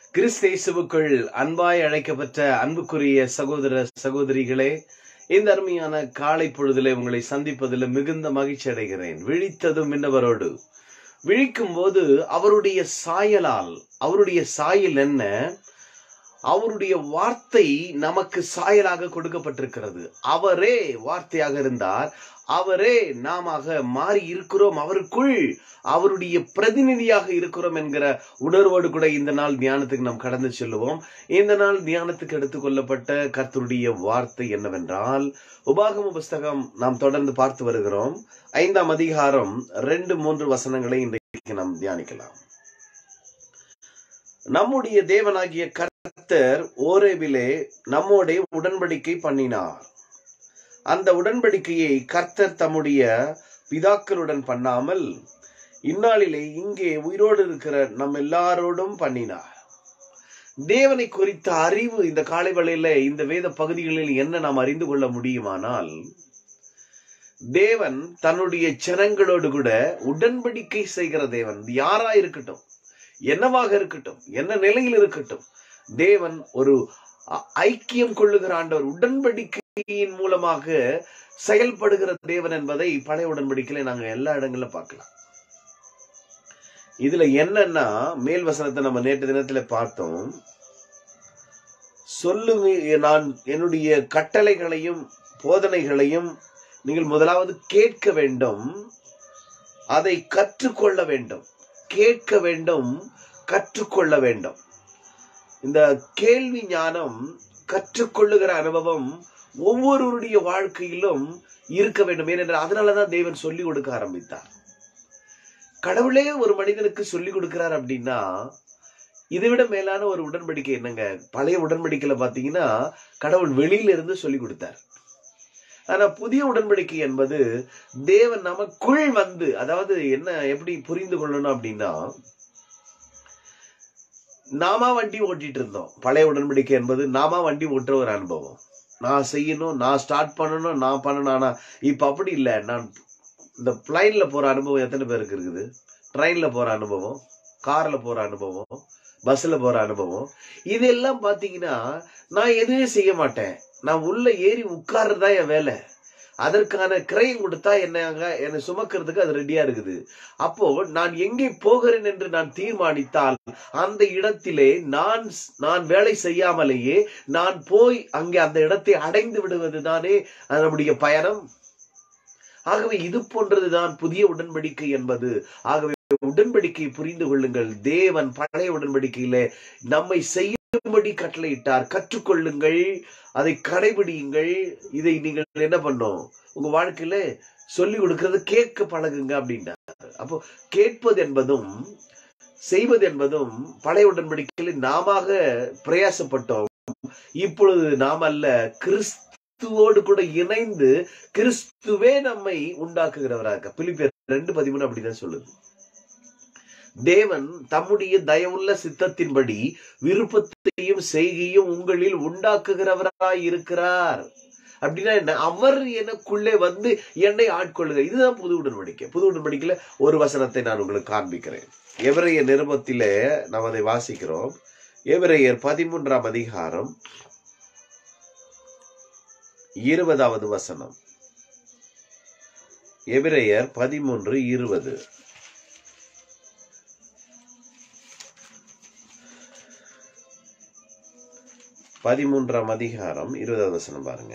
கிறிஸ்தேசுவுக்குள் அன்பாய் அழைக்கப்பட்ட அன்புக்குரிய சகோதர சகோதரிகளே இந்த அருமையான காலை பொழுதிலே உங்களை சந்திப்பதில் மிகுந்த மகிழ்ச்சி அடைகிறேன் விழித்ததும் இன்னவரோடு விழிக்கும் போது அவருடைய சாயலால் அவருடைய சாயல் என்ன அவருடைய வார்த்தை நமக்கு சாயலாக கொடுக்கப்பட்டிருக்கிறது அவரே வார்த்தையாக இருந்தார் அவரே நாம மாறி இருக்கிறோம் அவருக்குள் அவருடைய பிரதிநிதியாக இருக்கிறோம் என்கிற உணர்வோடு கூட இந்த நாள் தியானத்துக்கு நாம் கடந்து செல்லுவோம் இந்த நாள் தியானத்துக்கு எடுத்துக்கொள்ளப்பட்ட கர்த்தருடைய வார்த்தை என்னவென்றால் உபாகம புஸ்தகம் நாம் தொடர்ந்து பார்த்து வருகிறோம் ஐந்தாம் அதிகாரம் ரெண்டு மூன்று வசனங்களை இன்றைக்கு நாம் தியானிக்கலாம் நம்முடைய தேவனாகிய கர்த்தர் ஓரேவிலே நம்மோட உடன்படிக்கை பண்ணினார் அந்த உடன்படிக்கையை கர்த்தர் தம்முடைய பிதாக்களுடன் பண்ணாமல் இந்நாளிலே இங்கே உயிரோடு இருக்கிற நம் எல்லாரோடும் பண்ணினார் தேவனை குறித்த அறிவு இந்த காலை வேளையில இந்த வேத பகுதிகளில் என்ன நாம் அறிந்து கொள்ள முடியுமானால் தேவன் தன்னுடைய ஜனங்களோடு கூட உடன்படிக்கை செய்கிற தேவன் யாரா இருக்கட்டும் என்னவாக இருக்கட்டும் என்ன நிலையில் இருக்கட்டும் தேவன் ஒரு ஐக்கியம் கொள்ளுகிற ஆண்டவர் உடன்படிக்கையின் மூலமாக செயல்படுகிற தேவன் என்பதை பழைய உடன்படிக்கையில நாங்க எல்லா இடங்கள்ல பார்க்கலாம் இதுல என்னன்னா மேல் வசனத்தை நம்ம நேற்று தினத்துல பார்த்தோம் சொல்லு நான் என்னுடைய கட்டளைகளையும் போதனைகளையும் நீங்கள் முதலாவது கேட்க வேண்டும் அதை கற்றுக்கொள்ள வேண்டும் கேட்க வேண்டும் கற்றுக்கொள்ள வேண்டும் இந்த கேள்வி ஞானம் கற்றுக்கொள்ளுகிற அனுபவம் ஒவ்வொருவருடைய வாழ்க்கையிலும் இருக்க வேண்டும் ஏனென்றால் அதனாலதான் தேவன் சொல்லி கொடுக்க ஆரம்பித்தார் கடவுளே ஒரு மனிதனுக்கு சொல்லி கொடுக்கிறார் அப்படின்னா இதை விட மேலான ஒரு உடன்படிக்கை என்னங்க பழைய உடன்படிக்கையில பாத்தீங்கன்னா கடவுள் வெளியில இருந்து சொல்லி கொடுத்தார் ஆனா புதிய உடன்படிக்கை என்பது தேவன் நமக்குள் வந்து அதாவது என்ன எப்படி புரிந்து கொள்ளணும் அப்படின்னா நாம வண்டி ஓட்டிட்டு இருந்தோம் பழைய உடன்படிக்கை என்பது நாம வண்டி ஓட்டுற ஒரு அனுபவம் நான் செய்யணும் நான் ஸ்டார்ட் பண்ணணும் நான் பண்ணணும் ஆனா இப்ப அப்படி இல்லை நான் இந்த பிளைன்ல போற அனுபவம் எத்தனை பேருக்கு இருக்குது ட்ரெயின்ல போற அனுபவம் கார்ல போற அனுபவம் பஸ்ல போற அனுபவம் இதெல்லாம் பாத்தீங்கன்னா நான் எதுவுமே செய்ய மாட்டேன் நான் உள்ள ஏறி உட்கார்றதா என் வேலை அதற்கான கிரயம் கொடுத்தா என்ன என்னை சுமக்கிறதுக்கு அது ரெடியா இருக்குது அப்போ நான் எங்கே போகிறேன் என்று நான் தீர்மானித்தால் அந்த இடத்திலே நான் நான் வேலை செய்யாமலேயே நான் போய் அங்கே அந்த இடத்தை அடைந்து விடுவது தானே நம்முடைய பயணம் ஆகவே இது போன்றதுதான் புதிய உடன்படிக்கை என்பது ஆகவே உடன்படிக்கை புரிந்து கொள்ளுங்கள் தேவன் பழைய உடன்படிக்கையில நம்மை செய்யும்படி கட்டளையிட்டார் கற்றுக்கொள்ளுங்கள் அதை கடைபிடியுங்கள் இதை நீங்கள் என்ன பண்ணோம் உங்க வாழ்க்கையில சொல்லி கொடுக்கறது கேட்க பழகுங்க அப்படின்றார் அப்போ கேட்பது என்பதும் செய்வது என்பதும் பழைய உடன்படிக்கையில் நாம பிரயாசப்பட்டோம் இப்பொழுது நாம் அல்ல கிறிஸ்துவோடு கூட இணைந்து கிறிஸ்துவே நம்மை உண்டாக்குகிறவராக பிலிப்பியர் ரெண்டு பதிமூணு அப்படிதான் சொல்லுது தேவன் தம்முடைய தயவுள்ள சித்தத்தின்படி விருப்பத்தையும் செய்கையும் உங்களில் உண்டாக்குகிறவராய் இருக்கிறார் அப்படின்னா என்ன அவர் எனக்குள்ளே வந்து என்னை ஆட்கொள்ளுங்க இதுதான் புது உடன்படிக்கை புது உடன்படிக்கையில ஒரு வசனத்தை நான் உங்களுக்கு காண்பிக்கிறேன் எவரைய நிருபத்திலே நாம் அதை வாசிக்கிறோம் எவரையர் பதிமூன்றாம் அதிகாரம் இருபதாவது வசனம் எபிரேயர் பதிமூன்று இருபது பதிமூன்றாம் அதிகாரம் இருபதாவது வசனம் பாருங்க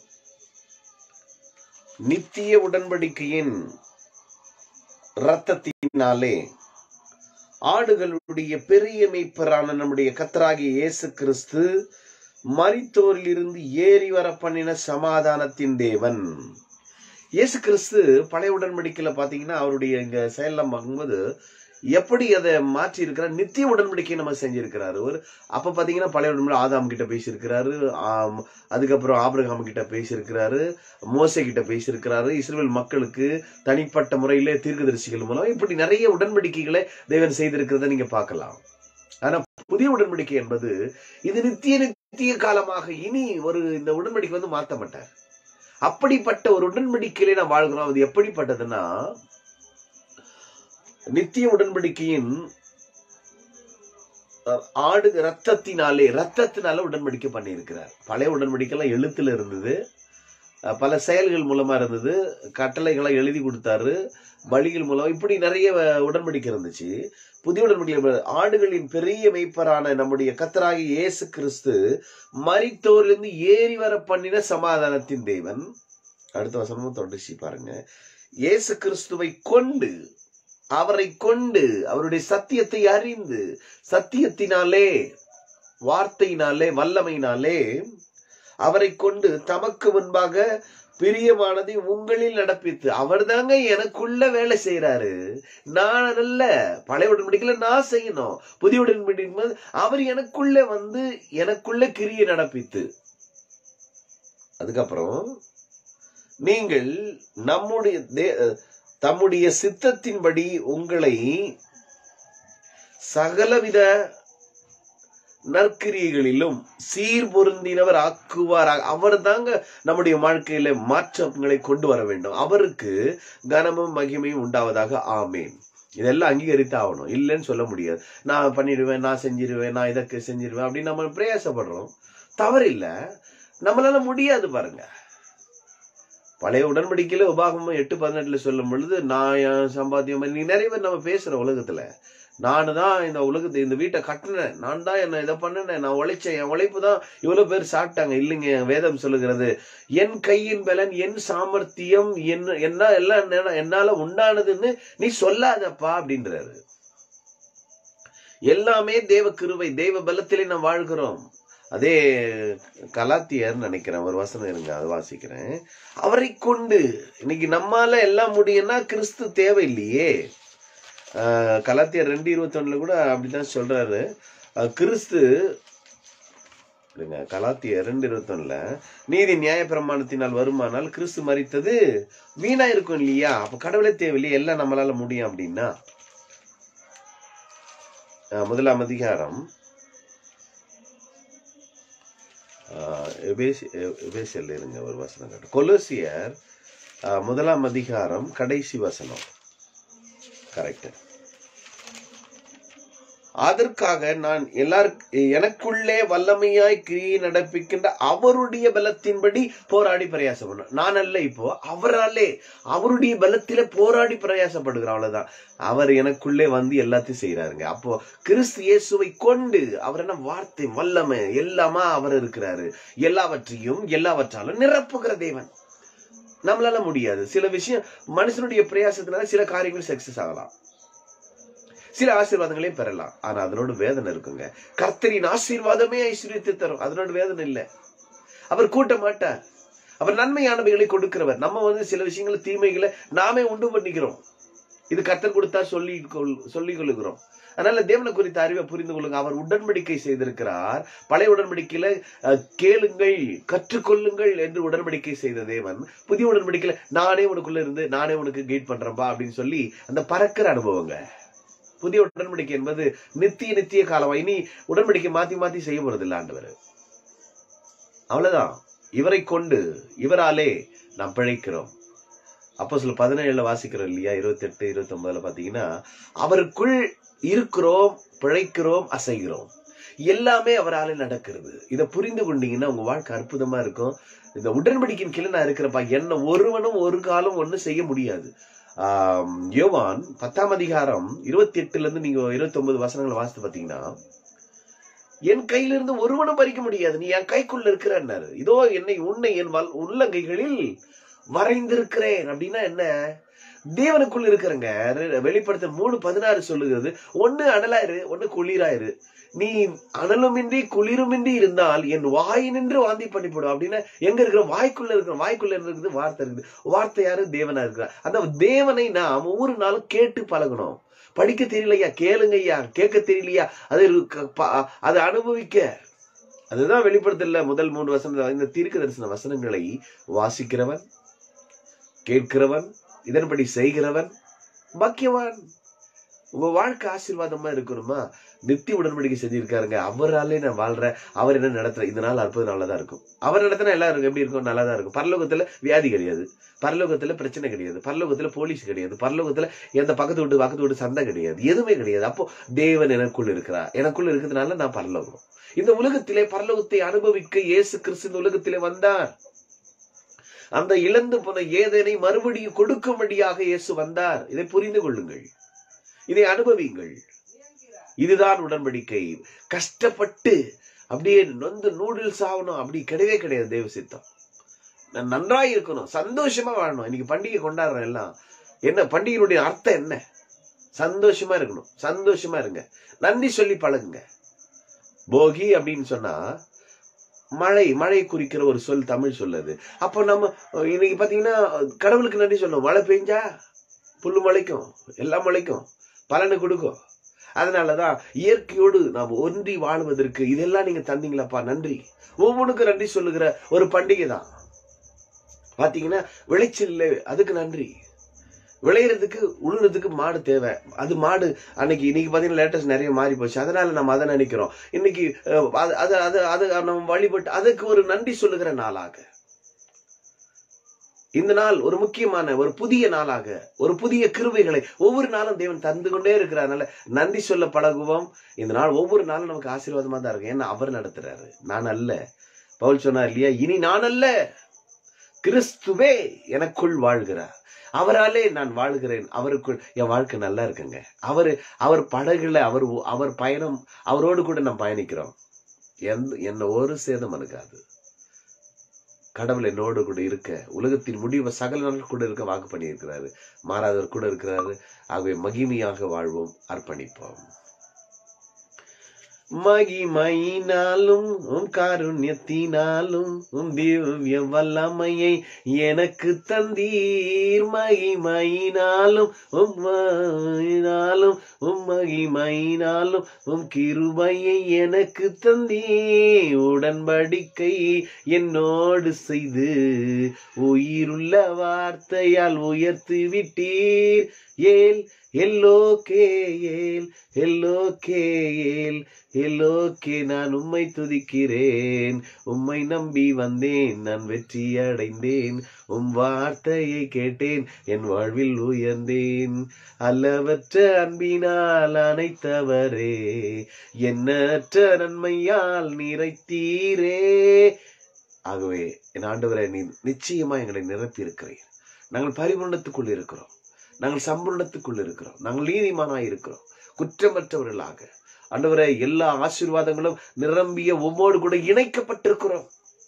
நித்திய உடன்படிக்கையின் இரத்தத்தினாலே ஆடுகளுடைய பெரிய மெய்ப்பரான நம்முடைய கத்தராகிய இயேசு கிறிஸ்து மரித்தோரில் இருந்து ஏறி வர பண்ணின சமாதானத்தின் தேவன் இயேசு கிறிஸ்து பழைய உடன்படிக்கையில பாத்தீங்கன்னா அவருடைய இங்க செயலாம் பார்க்கும்போது எப்படி அதை மாற்றி இருக்கிறார் நித்திய உடன்படிக்கை நம்ம செஞ்சிருக்கிறாரு ஒரு அப்ப பாத்தீங்கன்னா பழைய உடன்படி ஆதாம் கிட்ட பேசியிருக்கிறாரு அதுக்கப்புறம் ஆபிரகாம் கிட்ட பேசியிருக்கிறாரு மோசை கிட்ட பேசியிருக்கிறாரு இஸ்ரேல் மக்களுக்கு தனிப்பட்ட முறையிலே தீர்க்கதரிசிகள் மூலம் இப்படி நிறைய உடன்படிக்கைகளை தேவன் செய்திருக்கிறத நீங்க பார்க்கலாம் ஆனா புதிய உடன்படிக்கை என்பது இது நித்திய நித்திய காலமாக இனி ஒரு இந்த உடன்படிக்கை வந்து மாற்ற மாட்டார் அப்படிப்பட்ட ஒரு உடன்படிக்கையிலே நாம் வாழ்கிறோம் அது எப்படிப்பட்டதுன்னா நித்திய உடன்படிக்கையின் அஹ், ஆடு ரத்தத்தினாலே ரத்தத்தினால உடன்படிக்கை பண்ணியிருக்கிறார் பழைய உடன்படிக்கைலாம் எழுத்துல இருந்தது அஹ், பல செயல்கள் மூலமா இருந்தது கட்டளைகளை எழுதி கொடுத்தாரு பலிகள் மூலம் இப்படி நிறைய அஹ், உடன்படிக்கை இருந்துச்சு புதிய உடன்படிக்கை ஆடுகளின் பெரிய மெய்ப்பரான நம்முடைய கத்தராகி இயேசு கிறிஸ்து மரித்தோரிலிருந்து ஏறி வர பண்ணின சமாதானத்தின் தேவன் அடுத்த வசனமும் தொடர்ச்சி பாருங்க இயேசு கிறிஸ்துவை கொண்டு அவரை கொண்டு அவருடைய சத்தியத்தை அறிந்து சத்தியத்தினாலே வார்த்தையினாலே வல்லமையினாலே அவரை கொண்டு தமக்கு முன்பாக பிரியமானதை உங்களில் நடப்பித்து அவர் தாங்க எனக்குள்ள வேலை செய்யறாரு நான் அல்ல பழைய உடன்படிக்கையில நான் செய்யணும் புதிய உடன்படிக்கை அவர் எனக்குள்ள வந்து எனக்குள்ள கிரியை நடப்பித்து அதுக்கப்புறம் நீங்கள் நம்முடைய தே- தம்முடைய சித்தத்தின்படி உங்களை சகலவித நற்கிரியைகளிலும் சீர் பொருந்தினவர் ஆக்குவாராக அவர் தாங்க நம்முடைய வாழ்க்கையில மாற்றங்களை கொண்டு வர வேண்டும் அவருக்கு கனமும் மகிமையும் உண்டாவதாக ஆமேன் இதெல்லாம் அங்கீகரித்து ஆகணும் இல்லைன்னு சொல்ல முடியாது நான் பண்ணிடுவேன் நான் செஞ்சிருவேன் நான் இதற்கு செஞ்சிருவேன் அப்படின்னு நம்ம பிரயாசப்படுறோம் தவறில்லை நம்மளால முடியாது பாருங்க பழைய உடன்படிக்கையில உபாகமம் எட்டு பதினெட்டுல சொல்லும் பொழுது நான் என் சம்பாத்தியம் பண்ணி நிறைய பேர் நம்ம பேசுற உலகத்துல நானு தான் இந்த உலகத்தை இந்த வீட்டை கட்டினேன் நான் தான் என்ன இதை பண்ணினேன் நான் உழைச்சேன் என் உழைப்பு தான் இவ்வளவு பேர் சாப்பிட்டாங்க இல்லைங்க வேதம் சொல்லுகிறது என் கையின் பலன் என் சாமர்த்தியம் என்ன என்ன எல்லாம் என்ன- என்னால உண்டானதுன்னு நீ சொல்லாதப்பா அப்படின்றாரு எல்லாமே தேவ கிருபை தேவ பலத்திலே நாம் வாழ்கிறோம் அதே கலாத்தியர் நினைக்கிறேன் ஒரு வசனம் இருங்க அது வாசிக்கிறேன் அவரை கொண்டு இன்னைக்கு நம்மால எல்லாம் முடியும்னா கிறிஸ்து தேவையில்லையே ஆஹ் கலாத்தியர் ரெண்டு இருபத்தொன்னுல கூட அப்படிதான் சொல்றாரு ஆஹ் கிறிஸ்து இருங்க கலாத்தியர் ரெண்டு இருபத்தொன்னுல நீதி நியாய பிரமாணத்தினால் வருமானால் கிறிஸ்து மரித்தது வீணா இருக்கும் இல்லையா அப்ப கடவுளே தேவையில்லையே எல்லாம் நம்மளால முடியும் அப்படின்னா ஆஹ் முதலாம் அதிகாரம் ஆஹ் எபேசி- எ- எபேசியர்ல இருங்க ஒரு வசனம் கேட்டு கொலோசியர் ஆஹ் முதலாம் அதிகாரம் கடைசி வசனம் கரெக்ட் அதற்காக நான் எல்லாருக்கும் எனக்குள்ளே வல்லமையாய் கிரியை நடப்பிக்கின்ற அவருடைய பலத்தின்படி போராடி பிரயாசப்படணும் நான் அல்ல இப்போ அவராலே அவருடைய பலத்தில போராடி பிரயாசப்படுகிறோம் அவ்வளவுதான் அவர் எனக்குள்ளே வந்து எல்லாத்தையும் செய்யறாருங்க அப்போ கிறிஸ்து இயேசுவை கொண்டு அவர் என்ன வார்த்தை வல்லமை எல்லாமா அவர் இருக்கிறாரு எல்லாவற்றையும் எல்லாவற்றாலும் நிரப்புகிற தேவன் நம்மளால முடியாது சில விஷயம் மனுஷனுடைய பிரயாசத்தினால சில காரியங்கள் சக்சஸ் ஆகலாம் சில ஆசீர்வாதங்களையும் பெறலாம் ஆனா அதனோட வேதனை இருக்குங்க கர்த்தரின் ஆசீர்வாதமே ஐஸ்வர்யத்தை தரும் அதனோட வேதனை இல்லை அவர் கூட்ட மாட்டார் அவர் நன்மையானவைகளை கொடுக்கிறவர் நம்ம வந்து சில விஷயங்களை தீமைகளை நாமே உண்டு பண்ணிக்கிறோம் இது கர்த்தர் கொடுத்தா சொல்லி கொள் சொல்லிக் கொள்ளுகிறோம் அதனால தேவனை குறித்த அறிவை புரிந்து கொள்ளுங்க அவர் உடன்படிக்கை செய்திருக்கிறார் பழைய உடன்படிக்கையில அஹ், கேளுங்கள் கற்றுக்கொள்ளுங்கள் என்று உடன்படிக்கை செய்த தேவன் புதிய உடன்படிக்கையில நானே உனக்குள்ள இருந்து நானே உனக்கு கைட் பண்றேன்பா அப்படின்னு சொல்லி அந்த பறக்கிற அனுபவங்க புதிய உடன்படிக்கை என்பது நித்திய நித்திய காலமா இனி உடன்படிக்கை மாத்தி மாத்தி செய்ய போறது இல்ல ஆண்டவர் அவ்வளவுதான் இவரை கொண்டு இவராலே நாம் பிழைக்கிறோம் அப்போ சில பதினேழுல வாசிக்கிறோம் இல்லையா இருபத்தி எட்டு இருபத்தி ஒன்பதுல பாத்தீங்கன்னா அவருக்குள் இருக்கிறோம் பிழைக்கிறோம் அசைகிறோம் எல்லாமே அவராலே நடக்கிறது இதை புரிந்து கொண்டீங்கன்னா உங்க வாழ்க்கை அற்புதமா இருக்கும் இந்த உடன்படிக்கையின் கீழே நான் இருக்கிறப்பா என்ன ஒருவனும் ஒரு காலம் ஒண்ணு செய்ய முடியாது ஆம், யோவான் பத்தாம் அதிகாரம் இருபத்தி எட்டுல இருந்து நீங்க இருபத்தி ஒன்பது வசனங்களை வாசித்து பாத்தீங்கன்னா என் கையில இருந்து ஒருவனும் பறிக்க முடியாது நீ என் கைக்குள்ள இருக்கிறன்னாரு இதோ என்னை உன்னை என் வல் உள்ளங்கைகளில் வரைந்திருக்கிறேன் அப்படின்னா என்ன தேவனுக்குள்ள இருக்கிறங்க வெளிப்படுத்த மூணு பதினாறு சொல்லுகிறது ஒண்ணு அனலாயிரு ஒண்ணு குளிராயிரு நீ அனலுமின்றி குளிருமின்றி இருந்தால் என் வாய் நின்று வாந்தி பண்ணி போடும் அப்படின்னா எங்க இருக்கிற வாய்க்குள்ள இருக்கிற வாய்க்குள்ள இருக்குது வார்த்தை இருக்குது வார்த்தை யாரு தேவனா இருக்கிறார் அந்த தேவனை நாம் ஒவ்வொரு நாளும் கேட்டு பழகணும் படிக்க தெரியலையா கேளுங்க ஐயா கேட்க தெரியலையா அது ஒரு க- ப- அதை அனுபவிக்க அதுதான் வெளிப்படுத்தல முதல் மூன்று வசனம் இந்த தீர்க்க தரிசன வசனங்களை வாசிக்கிறவன் கேட்கிறவன் இதன்படி செய்கிறவன் பாக்கியவான் உங்க வாழ்க்கை ஆசீர்வாதமா இருக்கணுமா நித்திய உடன்படிக்கை செஞ்சிருக்காருங்க அவராலே நான் வாழ்றேன் அவர் என்ன நடத்துறேன் இந்த நாள் அற்புதம் நல்லதா இருக்கும் அவர் நடத்தினா எல்லாம் இருக்கும் எப்படி இருக்கும் நல்லதா இருக்கும் பரலோகத்துல வியாதி கிடையாது பரலோகத்துல பிரச்சனை கிடையாது பரலோகத்துல போலீஸ் கிடையாது பரலோகத்துல எந்த பக்கத்து வீட்டு பக்கத்து வீட்டு சண்டை கிடையாது எதுவுமே கிடையாது அப்போ தேவன் எனக்குள் இருக்கிறார் எனக்குள்ள இருக்கிறதுனால நான் பரலோகம் இந்த உலகத்திலே பரலோகத்தை அனுபவிக்க இயேசு கிறிஸ்து இந்த உலகத்திலே வந்தார் அந்த இழந்து போன ஏதனை மறுபடியும் கொடுக்கும்படியாக இயேசு வந்தார் இதை புரிந்து கொள்ளுங்கள் இதை அனுபவிங்கள் இதுதான் உடன்படிக்கை கஷ்டப்பட்டு அப்படியே நொந்து நூடுல்ஸ் ஆகணும் அப்படி கிடையவே கிடையாது தேவ சித்தம் நான் நன்றாய் இருக்கணும் சந்தோஷமா வாழணும் இன்னைக்கு பண்டிகை கொண்டாடுறோம் எல்லாம் என்ன பண்டிகையினுடைய அர்த்தம் என்ன சந்தோஷமா இருக்கணும் சந்தோஷமா இருங்க நன்றி சொல்லி பழகுங்க போகி அப்படின்னு சொன்னா மழை மழை குறிக்கிற ஒரு சொல் தமிழ் சொல்லுது அப்போ நம்ம இன்னைக்கு பாத்தீங்கன்னா கடவுளுக்கு நன்றி சொல்லணும் மழை பெஞ்சா புல்லு முளைக்கும் எல்லாம் முளைக்கும் பலனை கொடுக்கும் அதனாலதான் இயற்கையோடு நாம் ஒன்றி வாழ்வதற்கு இதெல்லாம் நீங்க தந்தீங்களாப்பா நன்றி ஒவ்வொன்றுக்கும் நன்றி சொல்லுகிற ஒரு பண்டிகை தான் பாத்தீங்கன்னா விளைச்சல் இல்லை அதுக்கு நன்றி விளையிறதுக்கு உழுறதுக்கு மாடு தேவை அது மாடு அன்னைக்கு இன்னைக்கு பாத்தீங்கன்னா லேட்டஸ்ட் நிறைய மாறி போச்சு அதனால நம்ம அதை நினைக்கிறோம் இன்னைக்கு அஹ், அது அது அது அது நம்ம வழிபட்டு அதுக்கு ஒரு நன்றி சொல்லுகிற நாளாக இந்த நாள் ஒரு முக்கியமான ஒரு புதிய நாளாக ஒரு புதிய கிருபைகளை ஒவ்வொரு நாளும் தேவன் தந்து கொண்டே இருக்கிறதுனால நன்றி சொல்ல பழகுவோம் இந்த நாள் ஒவ்வொரு நாளும் நமக்கு ஆசீர்வாதமா தான் இருக்கு ஏன்னா அவர் நடத்துறாரு நான் அல்ல பவுல் சொன்னார் இல்லையா இனி நான் அல்ல கிறிஸ்துவே எனக்குள் வாழ்கிறார் அவராலே நான் வாழ்கிறேன் அவருக்குள் என் வாழ்க்கை நல்லா இருக்குங்க அவரு அவர் படகுல அவர் அவர் பயணம் அவரோடு கூட நாம் பயணிக்கிறோம் எந்த என்ன ஒரு சேதம் அணுகாது கடவுள் என்னோடு கூட இருக்க உலகத்தின் முடிவு சகல நாள் கூட இருக்க வாக்கு பண்ணியிருக்கிறாரு மாறாதவர் கூட இருக்கிறாரு ஆகவே மகிமையாக வாழ்வோம் அர்ப்பணிப்போம் மகிமையினாலும் உம் காருண்யத்தினாலும் உம் திவ்ய வல்லமையை எனக்கு தந்தீர் மகிமையினாலும் உம் மகிமையினாலும் உம் மகிமையினாலும் உம் கிருபையை எனக்கு தந்தீ உடன்படிக்கை என்னோடு செய்து உயிருள்ள வார்த்தையால் உயர்த்தி விட்டீர் ஏல் எல்லோகே ஏல் எல்லோகே ஏல் எல்லோகே நான் உம்மை துதிக்கிறேன் உம்மை நம்பி வந்தேன் நான் வெற்றி அடைந்தேன் உம் வார்த்தையை கேட்டேன் என் வாழ்வில் உயர்ந்தேன் அல்லவற்ற அன்பினால் அனைத்தவரே எண்ணற்ற நன்மையால் நிறைத்தீரே ஆகவே என் ஆண்டவரை நீ நிச்சயமா எங்களை நிரப்பி இருக்கிறீர் நாங்கள் பரிபூர்ணத்துக்குள் இருக்கிறோம் நாங்கள் சம்பூர்ணத்துக்குள் இருக்கிறோம் நாங்கள் நீதிமானாய் இருக்கிறோம் குற்றமற்றவர்களாக ஆண்டவரே எல்லா ஆசீர்வாதங்களும் நிரம்பிய உம்மோடு கூட இணைக்கப்பட்டிருக்கிறோம்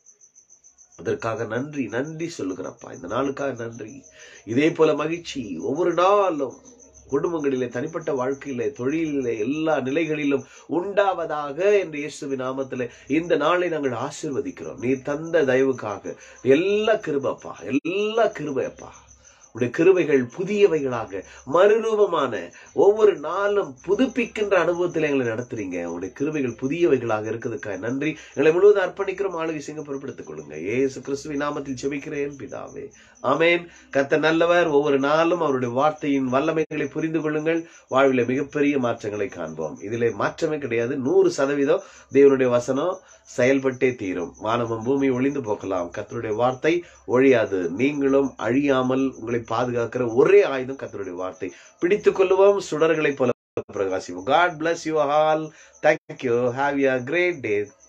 அதற்காக நன்றி நன்றி சொல்லுகிறப்பா இந்த நாளுக்காக நன்றி இதே போல மகிழ்ச்சி ஒவ்வொரு நாளும் குடும்பங்களிலே தனிப்பட்ட வாழ்க்கையிலே தொழிலிலே எல்லா நிலைகளிலும் உண்டாவதாக என்று இயேசுவின் நாமத்திலே இந்த நாளை நாங்கள் ஆசீர்வதிக்கிறோம் நீ தந்த தயவுக்காக எல்லா கிருபப்பா எல்லா கிருபையப்பா உடைய கிருபைகள் புதியவைகளாக மறுரூபமான ஒவ்வொரு நாளும் புதுப்பிக்கின்ற அனுபவத்தில் எங்களை நடத்துறீங்க உடைய கிருபைகள் புதியவைகளாக இருக்கிறதுக்காக நன்றி எங்களை முழுவதும் அர்ப்பணிக்கிறோம் ஆளுகை சிங்க பொறுப்படுத்திக் கொள்ளுங்க ஏசு கிறிஸ்துவின் நாமத்தில் செபிக்கிறேன் பிதாவே ஆமேன் கத்த நல்லவர் ஒவ்வொரு நாளும் அவருடைய வார்த்தையின் வல்லமைகளை புரிந்து கொள்ளுங்கள் வாழ்வில் மிகப்பெரிய மாற்றங்களை காண்போம் இதிலே மாற்றமே கிடையாது நூறு சதவீதம் தேவனுடைய வசனம் செயல்பட்டே தீரும் வானமும் பூமி ஒளிந்து போகலாம் கத்தருடைய வார்த்தை ஒழியாது நீங்களும் அழியாமல் உங்களை பாதுகாக்கிற ஒரே ஆயுதம் கத்தருடைய வார்த்தை பிடித்துக் கொள்ளுவோம் சுடர்களை போல பிரகாசிவோம் God bless you all thank you have a great day